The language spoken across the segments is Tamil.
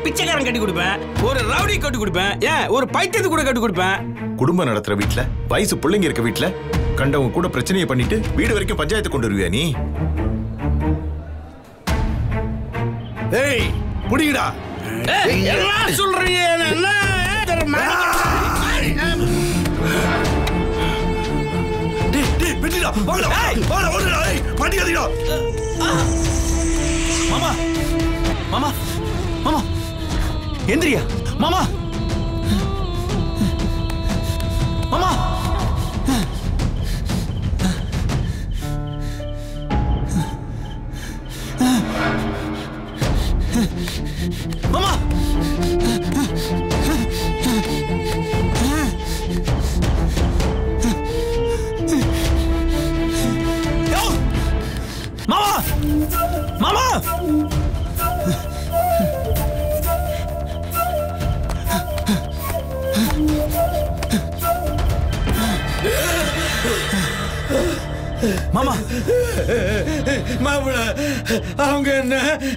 பிச்சைக்காரன் கட்டி கொடுப்பேன் ஒரு ரவுடி கட்டி கொடுப்பேன் ஏன் ஒரு பைத்தியத்துக்கு கூட கட்டி கொடுப்பேன் குடும்பம் நடத்துற வீட்ல வயசு பிள்ளைங்க இருக்க வீட்ல கண்டவங்க கூட பிரச்சனையை பண்ணிட்டு வீடு வரைக்கும் பஞ்சாயத்து கொண்டு வருவியா நீ ஏய் புடிங்கடா ஏய், என்ன சொல்றீங்க என்ன தெரியுமா? டேய் டேய் வெட்டிடா வாங்கடா வாங்கடா ஓடுடா ஏய் மாட்டிக்காதீடா மாமா மாமா மாமா எந்திரியா மாமா மாமா மாமா யோ! மாமா மாமா மாமா மாப்பிள அவங்க என்ன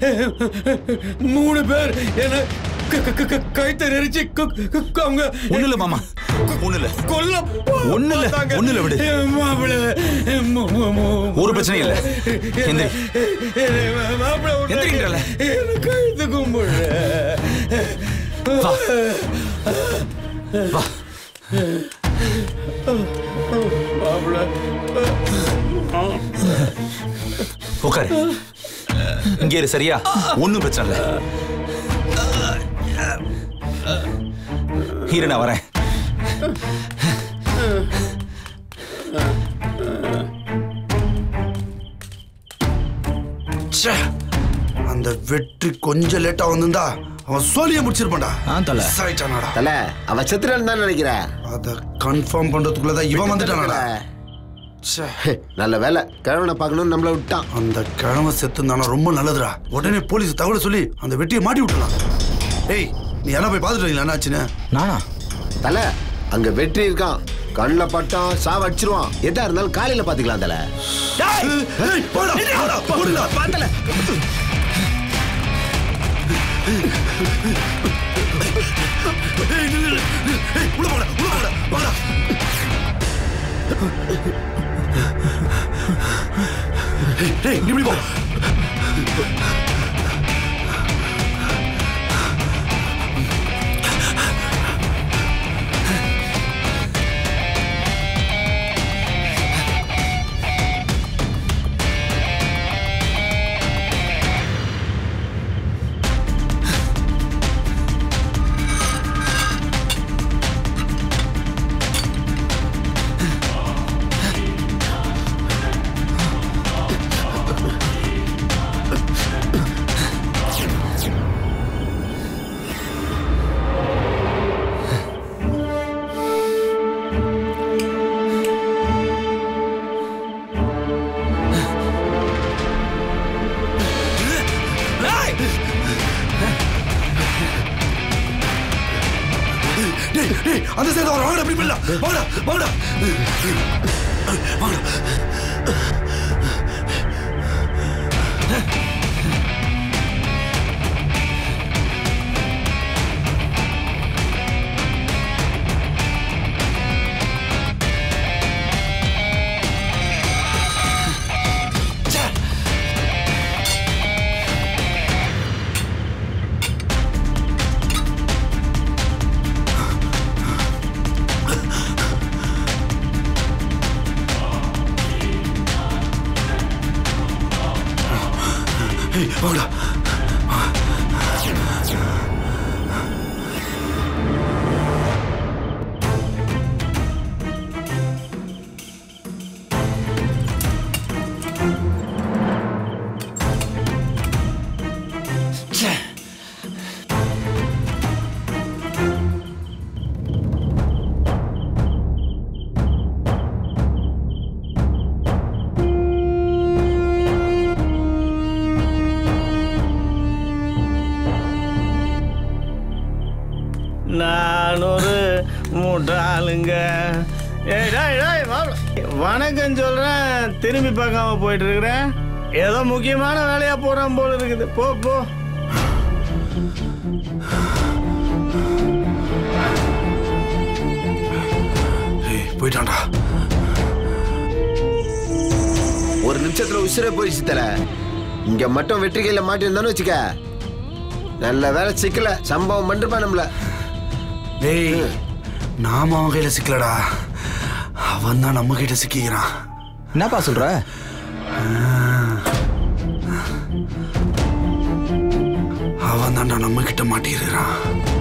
மூணு பேர் என்ன க- க- க- கைத்த நெரிச்சு கு- கு- கு- அவங்க ஒண்ணு இல்ல மாமா ஒண்ணு இல்ல கொல்ல ஒண்ணு இல்ல, பார்த்தாங்க. ஒண்ணு இல்ல, விடு. மாப்பிள மு- மு- மு- ஒரு பிரச்சனையும் இல்ல. எந்திரி. மாப்பிள உன்னை- எந்திரிங்கறல. என்ன கைத்து கும்பிடு வா வா மாப்பிள உட்காரு இங்க இரு சரியா ஒண்ணும் பிரச்சனை இல்ல இரு நான் வரேன் ச்சே, அந்த வெற்றி கொஞ்சம் லேட்டா வந்திருந்தா அவன் சோழிய முடிச்சிருப்பான்டா ஆ, தல. Miss ஆயிட்டானாடா தல அவ செத்துறான்னு தான் நினைக்கிறேன் அத கன்ஃபார்ம் பண்றதுக்குள்ளதான் இவன் வந்துட்டானாடா ச்சே, நல்ல வேலை கிழவனை பார்க்கணும்னு நம்மள விட்டான் அந்த கிழமை செத்துந்தானா ரொம்ப நல்லதுடா உடனே போலீஸ் தகவல் சொல்லி அந்த வெட்டியை மாட்டி விட்டுலாம் ஏய் நீ என்ன போய் பார்த்துட்டு வரீங்களா என்னாச்சுன்னு நானா தல அங்க வெற்றி இருக்கான் கண்ணில் பட்டான் சாவ அடிச்சிருவான் எதா இருந்தாலும் காலையில பாத்துக்கலாம் தல ஏய், போடா, போடா, போடுடா. ஏய், நில்லு, நில்லு. ஏய், உள்ள போடா, உள்ள போடா, போடா. ஏய், டேய், நீ இப்படி போ டேய் டேய் அந்த சைடு வர வாங்கடா அப்படி பண்ணல வாங்கடா வாங்கடா வாங்கடா ஏய் வாங்கடா நான் ஒரு முட்டாளுங்க ஏய் டேய் டேய் மாப்ள. வணக்கம் சொல்றேன் திரும்பி பார்க்காம போயிட்டு இருக்கிறேன் ஏதோ முக்கியமான வேலையா போறான் போல இருக்குது போ போ ஏய் போயிட்டான்டா ஒரு நிமிஷத்துல உசுரே போயிடுச்சு தல இங்க மட்டும் வெற்றி கையில மாட்டிருந்தான்னு வச்சுக்க நல்ல வேலை சிக்கல சம்பவம் பண்ணிருப்பான் நம்மள டேய் நாம அவன் கையில சிக்கலடா அவன் தான் நம்ம கிட்ட சிக்கிக்கிறான் என்னப்பா சொல்ற அவன் தான்டா நம்ம கிட்ட மாட்டிருக்கிறான்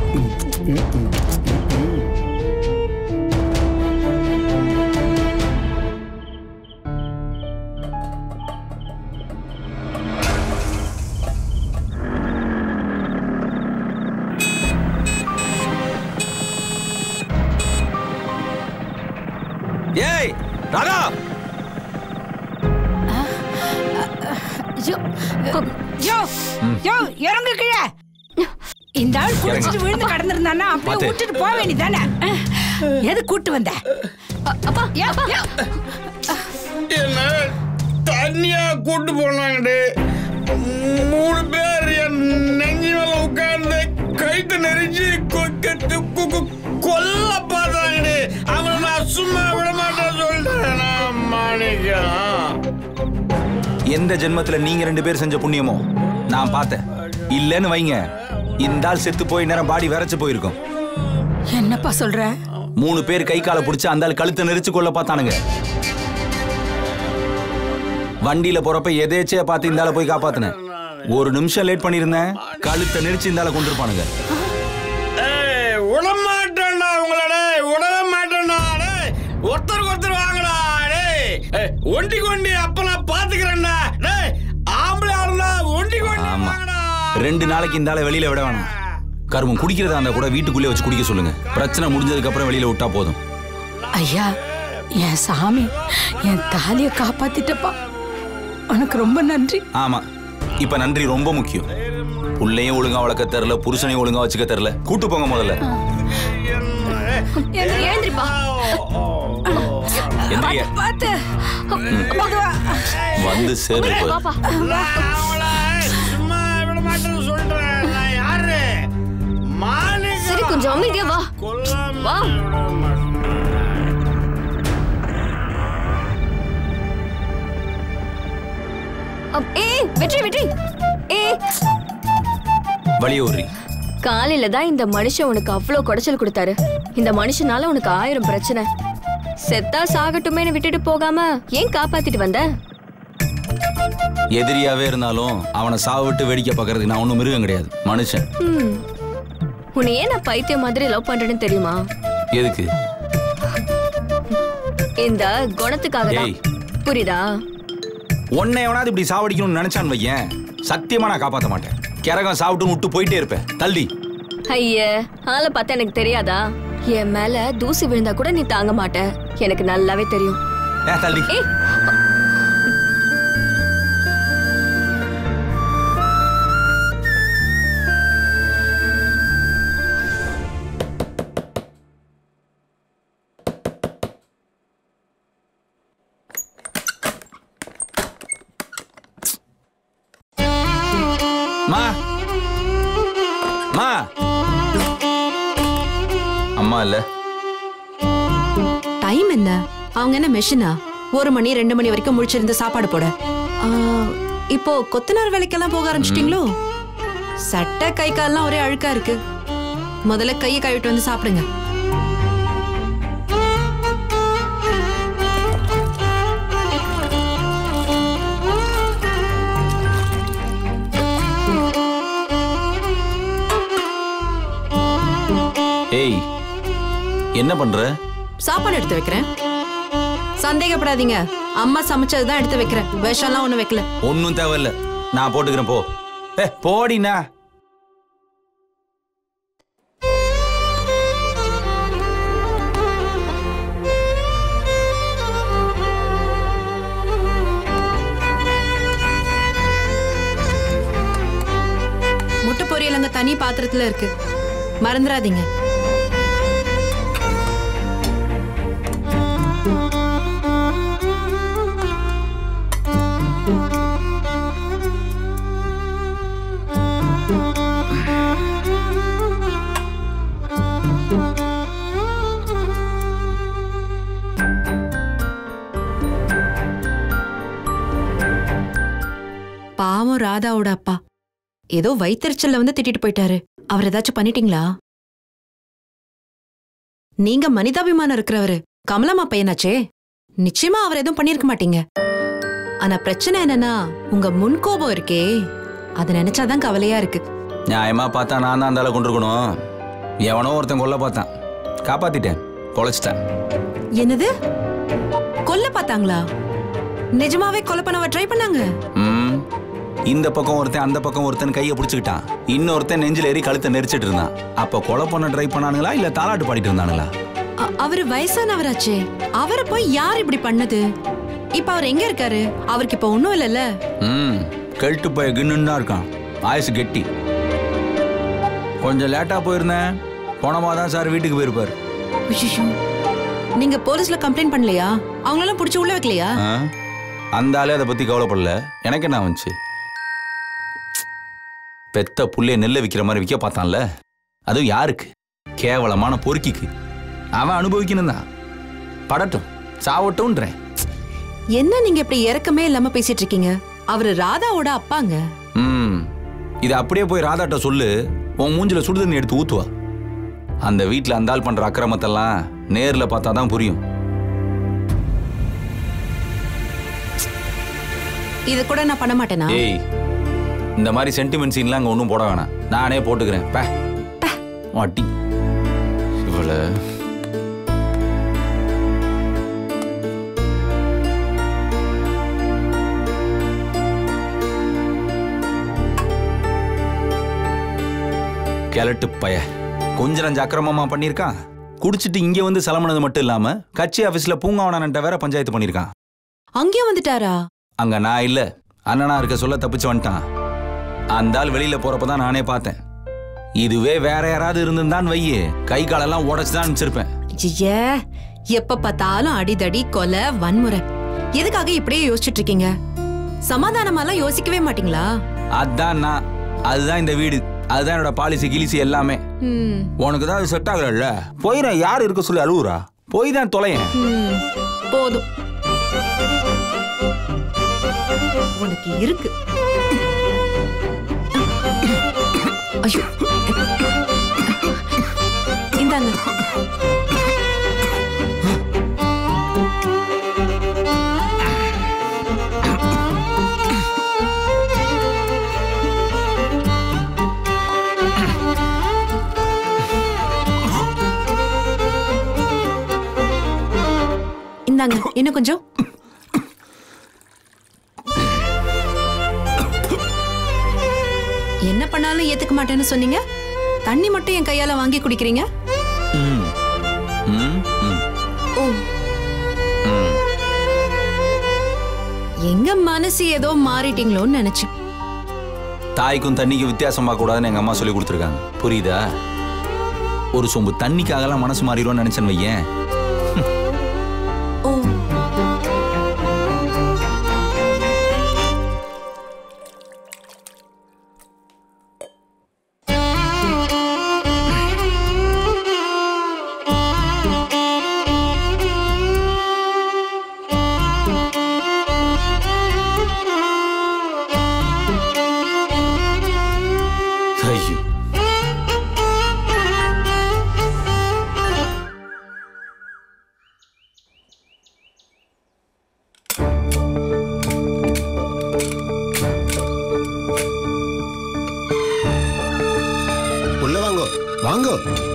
ஏய் ராதா யோ யோ யோ இறங்கு கீழே இந்த ஆள் குடிச்சிட்டு விழுந்து கடந்திருந்தானா அப்படியே பாத்து. விட்டுட்டு போக வேண்டியதானே எது கூட்டு வந்த அப்பா யோ, யோ. என்ன தனியா கூட்டு போனாங்கடே மூணு பேர் என் நெஞ்சு மேல உட்கார்ந்து கைத்து நெரிச்சு கொ- கொ- கொ- கொ- கொல்ல பார்த்தாங்கடே அவங்கள நான் சும்மா விட மாட்டேன் சொல்லிட்டேன் நான் மாணிக்கம் எந்த ஜென்மத்துல நீங்க ரெண்டு பேர் செஞ்ச புண்ணியமோ நான் பார்த்தேன் இல்லைன்னு வைங்க இந்த ஆள் செத்து போய் நேரம் பாடி விரைச்சு போயிருக்கும் என்னப்பா சொல்ற மூணு பேர் கை காலை பிடிச்சு அந்த ஆள் கழுத்தை நெரிச்சு கொள்ள பார்த்தானுங்க வண்டியில போறப்ப எதேச்சையா பார்த்து இந்த ஆளை போய் காப்பாத்தினேன் ஒரு நிமிஷம் லேட் பண்ணியிருந்தேன் கழுத்தை நெரிச்சு இந்த ஆளை கொண்டிருப்பானுங்க ஏய், விடமாட்டேன்டா உங்களை டேய், விடவே மாட்டேன்டா டேய். ஒருத்தருக்கு ஒருத்தர் வாங்கடா டேய். ஏய், ஒண்டி கொண்டி அப்ப நான் பாத்துக்கிறேன்டா டேய் ஆம்பளை இருந்தா ஒண்டி கொண்டி ஆமா வாங்கடா ரெண்டு நாளைக்கு இந்த ஆளை வெளியில விட வேணாம் கருமம் குடிக்கிறதா இருந்தா கூட வீட்டுக்குள்ளே வச்சு குடிக்க சொல்லுங்க பிரச்சனை முடிஞ்சதுக்கு அப்புறம் வெளியில விட்டா போதும் ஐயா என் சாமி என் தாலிய காப்பாத்திட்டப்பா உனக்கு ரொம்ப நன்றி ஆமா இப்ப நன்றி ரொம்ப முக்கியம் புள்ளையும் ஒழுங்கா வளர்க்க தெரியல புருஷனையும் ஒழுங்கா வச்சுக்க தெரியல கூட்டு போங்க முதல்ல எழுந்திரிப்பா எந்திரிங்க பார்த்து மெதுவா. வந்து சேர்ந்து போய் பாப்பா நான் அவளை சும்மா விட மாட்டேன்னு சொல்றேன் நான் யாரு மாணிக்கம். சரி கொஞ்சம் அமைதியா வா கொல்லாம வா. விட மாட்டேன். அப்- ஏய் வெற்றி வெற்றி ஏய் வழியோரி காலையில தான் இந்த மனுஷன் உனக்கு அவ்வளோ குடைச்சல் கொடுத்தாரு இந்த மனுஷனால உனக்கு ஆயிரம் பிரச்சனை செத்தா சாகட்டுமேன்னு விட்டுட்டு போகாம ஏன் காப்பாத்திட்டு வந்த எதிரியாவே இருந்தாலும் அவனை சாவு விட்டு வேடிக்கை பார்க்கறதுக்கு நான் ஒன்றும் மிருகம் கிடையாது மனுஷன் ம். உன்னை ஏன் நான் பைத்தியம் மாதிரி லவ் பண்றேன்னு தெரியுமா எதுக்கு இந்த குணத்துக்காக தான் ஏய். புரியுதா உன்னை எவனாவது இப்படி சாவடிக்கணும்னு நினைச்சான்னு வையேன் சத்தியமா நான் காப்பாத்த மாட்டேன் கிறகம் சாப்பிட்டு விட்டு போயிட்டே இருப்பேன் தள்ளி ஐய ஆளை பார்த்தா எனக்கு தெரியாதா என் மேல தூசி விழுந்தா கூட நீ தாங்க மாட்ட எனக்கு நல்லாவே தெரியும் ஏ தள்ளி ஏய் மா மா அம்மா இல்ல டைம் என்ன அவங்க என்ன மெஷினா ஒரு மணி ரெண்டு மணி வரைக்கும் முழிச்சிருந்து சாப்பாடு போட ஆ, இப்போ கொத்தனார் வேலைக்கெல்லாம் போக ஆரம்பிச்சிட்டீங்களோ சட்டை கை கால்லாம் ஒரே அழுக்கா இருக்கு முதல்ல கையை கழுவிட்டு வந்து சாப்பிடுங்க ஏய் என்ன பண்ற சாப்பாடு எடுத்து வைக்கிறேன் சந்தேகப்படாதீங்க அம்மா சமைச்சதுதான் எடுத்து வைக்கிறேன் விஷம்லாம் ஒண்ணும் வைக்கல ஒன்னும் தேவையில்ல நான் போட்டுக்கிறேன் போ ஏ போடினா முட்டை பொரியல் அங்க தனி பாத்திரத்துல இருக்கு மறந்துடாதீங்க ராதாவோட அப்பா ஏதோ வயித்தறிச்சல்ல வந்து திட்டிட்டு போயிட்டாரு அவர் ஏதாச்சும் பண்ணிட்டீங்களா நீங்க மனிதாபிமானம் இருக்கிறவரு கமலம்மா பையனாச்சே நிச்சயமா அவர் எதுவும் பண்ணிருக்க மாட்டீங்க ஆனா பிரச்சனை என்னன்னா உங்க முன்கோபம் இருக்கே அதை நினைச்சாதான் கவலையா இருக்கு நியாயமா பார்த்தா நான் தான் அந்த ஆளை கொண்டிருக்கணும் எவனோ ஒருத்தன் கொல்ல பார்த்தான் காப்பாத்திட்டேன் பொழைச்சிட்டேன் என்னது கொல்ல பார்த்தாங்களா நிஜமாவே கொலை பண்ணவ ட்ரை பண்ணாங்க ம் இந்த பக்கம் ஒருத்தன் அந்த பக்கம் ஒருத்தன் கையை பிடிச்சிக்கிட்டான் இன்னொருத்தன் நெஞ்சில் ஏறி கழுத்தை நெரிச்சிட்டு இருந்தான் அப்ப கொலை பண்ண ட்ரை பண்ணானுங்களா இல்ல தாலாட்டு பாடிட்டு இருந்தானுங்களா அ- அவரு வயசானவராச்சே அவரை போய் யார் இப்படி பண்ணது இப்ப அவர் எங்க இருக்காரு அவருக்கு இப்ப ஒண்ணும் இல்லைல்ல ம் கெல்ட்டு போய் கின்னுன்னு தான் இருக்கான் ஆயுசு கெட்டி கொஞ்சம் லேட்டா போயிருந்தேன் போனமா தான் சார் வீட்டுக்கு போயிருப்பார் ஐயோ நீங்க போலீஸ்ல கம்ப்ளைண்ட் பண்ணலையா அவங்களெல்லாம் புடிச்சு உள்ள வைக்கலையா ஆ? அந்த ஆளே அதை பத்தி கவலைப்படல எனக்கு என்ன வந்துச்சு பெத்த புள்ளைய நெல்லை விற்கிற மாதிரி விற்க பார்த்தான்ல அதுவும் யாருக்கு கேவலமான பொறுக்கிக்கு அவன் அனுபவிக்கணும் தான் படட்டும் சாவட்டும்ன்றேன் என்ன நீங்க இப்படி இறக்கமே இல்லாம பேசிட்டு இருக்கீங்க அவரு ராதாவோட அப்பாங்க ம் இது அப்படியே போய் ராதாட்ட சொல்லு உன் மூஞ்சில சுடுதண்ணி எடுத்து ஊத்துவா அந்த வீட்ல அந்த ஆள் பண்ற அக்கிரமத்தெல்லாம் நேர்ல பார்த்தா தான் புரியும் இது கூட நான் பண்ண மாட்டேனா ஏய் இந்த மாதிரி சென்டிமெண்ட் சீன்லாம் அங்க ஒன்றும் போட வேணாம் நானே போட்டுக்கிறேன் பே மாட்டி இவள கிழட்டு பய கொஞ்ச நஞ்ச அக்கிரமமா பண்ணியிருக்கான் குடிச்சிட்டு இங்க வந்து செலமனது மட்டும் இல்லாம கட்சி ஆபீஸ்ல பூங்காவனன்ட்ட வேற பஞ்சாயத்து பண்ணியிருக்கான் அங்கேயும் வந்துட்டாரா அங்க நான் இல்ல அண்ணனா இருக்க சொல்ல தப்பிச்சு வந்துட்டான் அந்த ஆள் வெளியில போறப்பதான் நானே பார்த்தேன் இதுவே வேற யாராவது இருந்திருந்தான் வையே கை காலெல்லாம் உடச்சு தான் அனுப்பிச்சிருப்பேன் ஐய எப்ப பார்த்தாலும் அடிதடி கொலை வன்முறை எதுக்காக இப்படியே யோசிச்சுட்டு இருக்கீங்க சமாதானமாலாம் யோசிக்கவே மாட்டீங்களா அதான் நான் அதுதான் இந்த வீடு அதுதான் என்னோட பாலிசி கிலிசி எல்லாமே ம், உனக்கு தான் அது செட் ஆகல போயிடறேன் யார் இருக்க சொல்லி அழுவுறா போய் தான் தொலையேன் ம், போதும் உனக்கு இருக்கு ஐயோ இந்தாங்க இந்தாங்க இன்னும் கொஞ்சம் என்ன பண்ணாலும் ஏத்துக்க மாட்டேன்னு சொன்னீங்க தண்ணி மட்டும் என் கையால வாங்கி குடிக்கிறீங்க ம். ம், ம், ஓ ம். எங்க மனசு ஏதோ மாறிட்டீங்களோன்னு நினைச்சேன் தாய்க்கும் தண்ணிக்கும் வித்தியாசம் பார்க்கக்கூடாதுன்னு எங்க அம்மா சொல்லி கொடுத்துருக்காங்க புரியுதா ஒரு சொம்பு தண்ணிக்காகலாம் மனசு மாறிடும்னு நினைச்சேன் வையேன் ஓ ஐயோ உள்ள வாங்கோ வாங்கோ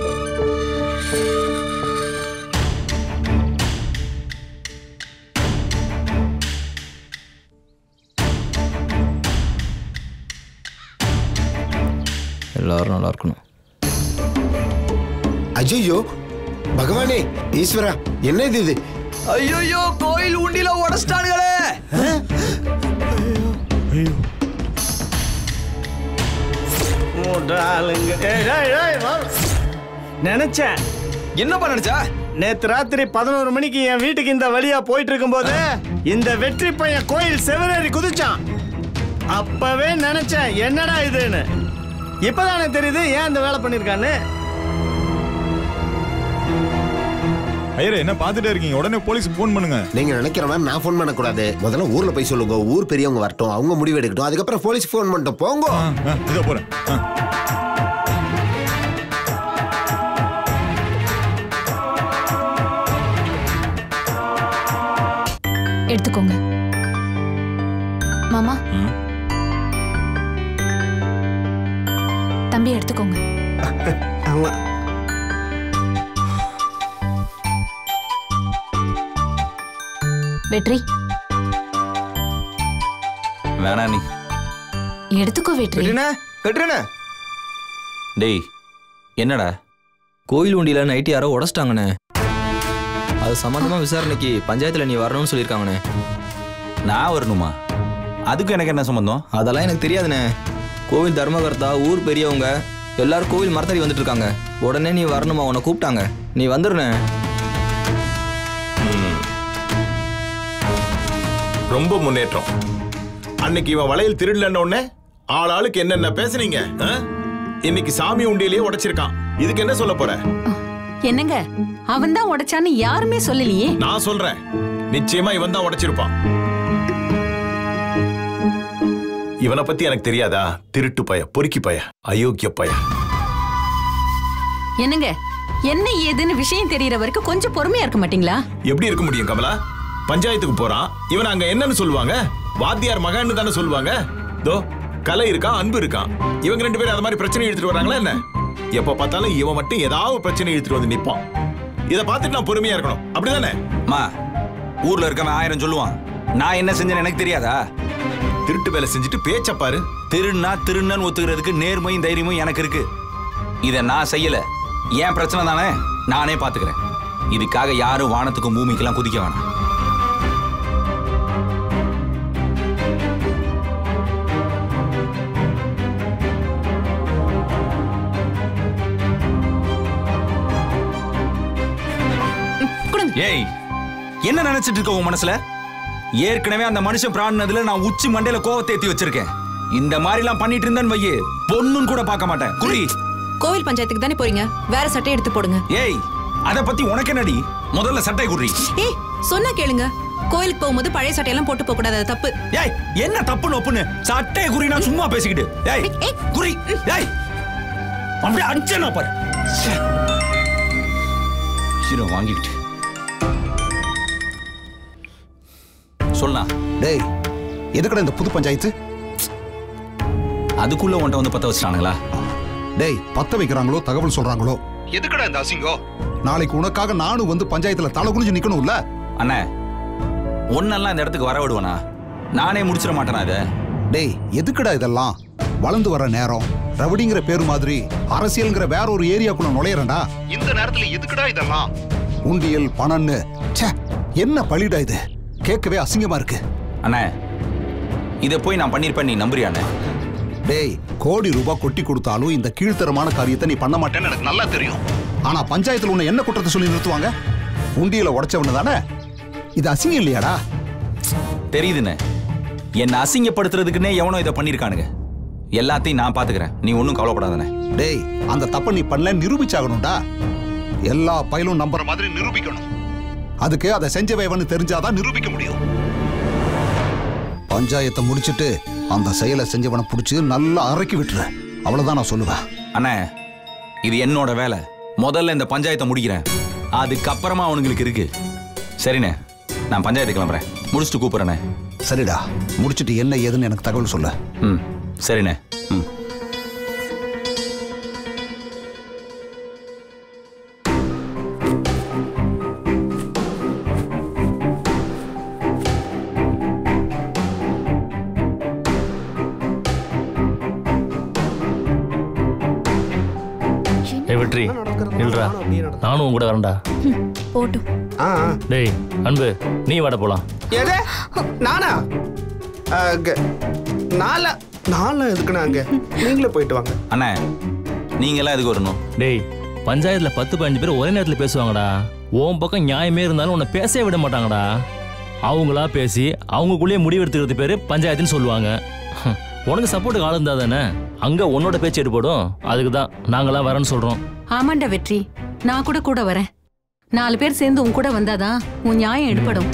எல்லாரும் நல்லா இருக்கணும் ஐயோ பகவானே ஈஸ்வரா என்ன இது இது ஐயோ கோயில் உண்டில உடச்சிட்டானுங்களே மூன்றாளுங்க ஏய், ஏய், ஏய், வா. நினைச்சேன் என்னப்பா நினைச்சா நேத்து ராத்திரி பதினோரு மணிக்கு என் வீட்டுக்கு இந்த வழியா போயிட்டு இருக்கும்போது இந்த வெற்றி பையன் கோயில் செவரேறி குதிச்சான் அப்பவே நினைச்சேன் என்னடா இதுன்னு இப்பதானே தெரியுது ஏன் இந்த வேலை பண்ணிருக்கான்னு ஐயரே என்ன பார்த்துட்டே இருக்கீங்க உடனே போலீஸ்க்கு ஃபோன் பண்ணுங்க நீங்க நினைக்கிற மாதிரி நான் ஃபோன் பண்ணக்கூடாது முதல்ல ஊர்ல போய் சொல்லுங்க ஊர் பெரியவங்க வரட்டும் அவங்க முடிவு எடுக்கட்டும் அதுக்கப்புறம் போலீஸ் ஃபோன் பண்ணிட்டோம் போங்க இதோ போறேன் ஆ. எடுத்துக்கோங்க மாமா தம்பி எடுத்துக்கோங்க ஆமா வெற்றி வேணா நீ எடுத்துக்கோ வெற்றி வெற்றிண்ணே வெற்றிண்ணே டேய் என்னடா கோயில் உண்டியில நைட்டு யாரோ உடச்சிட்டாங்கண்ணே அது சம்பந்தமா விசாரணைக்கு பஞ்சாயத்துல நீ வரணும்னு சொல்லியிருக்காங்கண்ணே நான் வரணுமா அதுக்கு எனக்கு என்ன சம்பந்தம் அதெல்லாம் எனக்கு தெரியாதுண்ணே கோவில் தர்மகர்த்தா ஊர் பெரியவங்க எல்லாரும் கோவில் மரத்தடி வந்துட்டு இருக்காங்க உடனே நீ வரணுமா உன்னை கூப்பிட்டாங்க நீ வந்துருண்ணே ரொம்ப முன்னேற்றம் அன்னைக்கு இவன் வளையல் திருடலன்ன உடனே ஆள் ஆளுக்கு என்னென்ன பேசுனீங்க ஆ? இன்னைக்கு சாமி உண்டியிலேயே உடைச்சிருக்கான் இதுக்கு என்ன சொல்ல போற என்னங்க அவன் தான் உடைச்சான்னு யாருமே சொல்லலையே நான் சொல்றேன் நிச்சயமா இவன் தான் உடைச்சிருப்பான் இவனை பத்தி எனக்கு தெரியாதா திருட்டு பய பொறுக்கி பய அயோக்கிய பய என்னங்க என்ன ஏதுன்னு விஷயம் தெரியற வரைக்கும் கொஞ்சம் பொறுமையா இருக்க மாட்டீங்களா எப்படி இருக்க முடியும் கமலா பஞ்சாயத்துக்கு போறான் இவன் அங்க என்னன்னு சொல்லுவாங்க வாத்தியார் மகன்னு தானே சொல்லுவாங்க தோ கலை இருக்கான் அன்பு இருக்கான் இவங்க ரெண்டு பேரும் அது மாதிரி பிரச்சனை எடுத்துட்டு வராங்களா என்ன எப்ப பார்த்தாலும் இவன் மட்டும் ஏதாவது பிரச்சனை எடுத்துட்டு வந்து நிப்பான் இத பார்த்துட்டு நான் பொறுமையா இருக்கணும் அப்படிதானே மா ஊர்ல இருக்கவன் ஆயிரம் சொல்லுவான் நான் என்ன செஞ்சேன்னு எனக்கு தெரியாதா திருட்டு வேலை செஞ்சுட்டு பேச்ச பாரு திருன்னா திருநன்னு ஒத்துக்கிறதுக்கு நேர்மையும் தைரியமும் எனக்கு இருக்கு இத நான் செய்யல ஏன் பிரச்சனை தானே நானே பாத்துக்கிறேன் இதுக்காக யாரும் வானத்துக்கும் பூமிக்கெல்லாம் குதிக்க வேணாம் ஏய் என்ன நினைச்சிட்டு இருக்க உன் மனசுல ஏற்கனவே அந்த மனுஷன் பிராணினதுல நான் உச்சி மண்டையில கோவத்தை ஏத்தி வச்சிருக்கேன் இந்த மாதிரி எல்லாம் பண்ணிட்டு இருந்தேன்னு வையே பொண்ணுன்னு கூட பார்க்க மாட்டேன் குறி கோவில் பஞ்சாயத்துக்கு தானே போறீங்க வேற சட்டை எடுத்து போடுங்க ஏய் அத பத்தி உனக்கு என்னடி முதல்ல சட்டை குறி ஏய் சொன்னா கேளுங்க கோயிலுக்கு போகும்போது பழைய சட்டையெல்லாம் போட்டு போக கூடாது அது தப்பு ஏய் என்ன தப்புன்னு ஒப்புன்னு சட்டை குறி நான் சும்மா பேசிக்கிட்டு ஏய் குறி ஏய் அப்படியே அடிச்சேனா பாரு ஹீரோ வாங்கிக்கிட்டு சொல்லலாம் டேய் எதுக்குடா இந்த புது பஞ்சாயத்து அதுக்குள்ள உன்ட்ட வந்து பத்த வச்சிட்டானுங்களா டேய் பத்த வைக்கிறாங்களோ தகவல் சொல்றாங்களோ எதுக்குடா இந்த அசிங்கம் நாளைக்கு உனக்காக நானும் வந்து பஞ்சாயத்துல தலை குனிஞ்சு நிக்கணும்ல அண்ணே ஒன்னெல்லாம் இந்த இடத்துக்கு வர விடுவனா நானே முடிச்சிட மாட்டேனா இதை டேய் எதுக்குடா இதெல்லாம் வளர்ந்து வர நேரம் ரவுடிங்கிற பேரு மாதிரி அரசியல்ங்கிற வேற ஒரு ஏரியாக்குள்ள நுழையறேன்டா இந்த நேரத்துல எதுக்குடா இதெல்லாம் உண்டியல் பணம்னு ச்சே என்ன பழிடா இது கேட்கவே அசிங்கமா இருக்கு அண்ணே இதை போய் நான் பண்ணிருப்பேன் நீ நம்புறியாண்ணே டேய் கோடி ரூபாய் கொட்டி கொடுத்தாலும் இந்த கீழ்த்தரமான காரியத்தை நீ பண்ண மாட்டேன்னு எனக்கு நல்லா தெரியும் ஆனா பஞ்சாயத்துல உன்னை என்ன குற்றத்தை சொல்லி நிறுத்துவாங்க உண்டியல உடைச்சவனு தானே இது அசிங்கம் இல்லையாடா தெரியுதுண்ணே என்னை அசிங்கப்படுத்துறதுக்குன்னே எவனோ இதை பண்ணிருக்கானுங்க எல்லாத்தையும் நான் பாத்துக்கிறேன் நீ ஒன்றும் கவலைப்படாதண்ணே டேய் அந்த தப்பை நீ பண்ணல நிரூபிச்சாகணும்டா எல்லா பயிலும் நம்புற மாதிரி நிரூபிக்கணும் அதுக்கு அதை செஞ்சவைவன்னு தெரிஞ்சாதான் நிரூபிக்க முடியும் பஞ்சாயத்தை முடிச்சிட்டு அந்த செயலை செஞ்சவனை பிடிச்சி நல்லா அறக்கி விட்டுரு அவ்வளவுதான் நான் சொல்லுவேன் அண்ணே இது என்னோட வேலை முதல்ல இந்த பஞ்சாயத்தை முடிக்கிறேன் அதுக்கப்புறமா அவனுங்களுக்கு இருக்கு சரிண்ணே நான் பஞ்சாயத்து கிளம்புறேன் முடிச்சுட்டு கூப்பிட்றேண்ணே சரிடா முடிச்சிட்டு என்ன ஏதுன்னு எனக்கு தகவல் சொல்லு ம் சரிண்ணே ம் ஏய் வெற்றி இல்லடா நானும் உன் கூட வரேன்டா போட்டும் டேய் அன்பு நீ வாட போலாம் எது நானா அங்க நாளா நாளா எதுக்குண்ணா அங்க நீங்களே போயிட்டு வாங்க அண்ணே நீங்களாம் எதுக்கு வரணும் டேய் பஞ்சாயத்துல பத்து பதினஞ்சு பேர் ஒரே நேரத்தில் பேசுவாங்கடா உன் பக்கம் நியாயமே இருந்தாலும் உன்னை பேசவே விட மாட்டாங்கடா அவங்களா பேசி அவங்களுக்குள்ளேயே முடிவு எடுத்துக்கிறது பேரு பஞ்சாயத்துன்னு சொல்லுவாங்க உனக்கு சப்போர்ட்டுக்கு ஆள் இருந்தா தானே அங்க உன்னோட பேச்சு எடுப்படும் அதுக்கு தான் நாங்களாம் வரேன்னு சொல்றோம் ஆமாண்டா வெற்றி நான் கூட கூட வரேன் நாலு பேர் சேர்ந்து உன் கூட வந்தாதான் உன் நியாயம் எடுப்படும்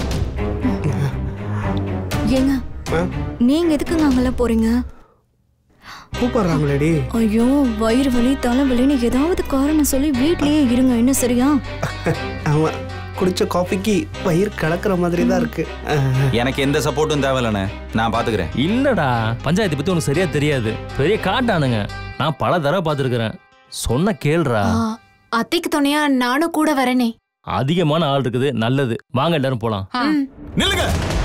ஏங்க நீங்க எதுக்குங்க அங்கெல்லாம் போறீங்க கூப்பிடுறாங்களேடி ஐயோ வயிறு வலி தலைவலின்னு ஏதாவது காரணம் சொல்லி வீட்லயே இருங்க என்ன சரியா ஆமா குடிச்ச காஃபிக்கு வயிறு கலக்கிற மாதிரி தான் இருக்கு எனக்கு எந்த சப்போர்ட்டும் தேவையில்லண்ணே நான் பாத்துக்கிறேன் இல்லடா பஞ்சாயத்து பத்தி உனக்கு சரியா தெரியாது பெரிய காட்டானுங்க நான் பல தடவை பார்த்துருக்கிறேன் சொன்ன கேள்றா ஆ, அத்தைக்கு துணையா நானும் கூட வரேனே அதிகமான ஆள் இருக்குது நல்லது வாங்க எல்லாரும் போலாம் நில்லுங்க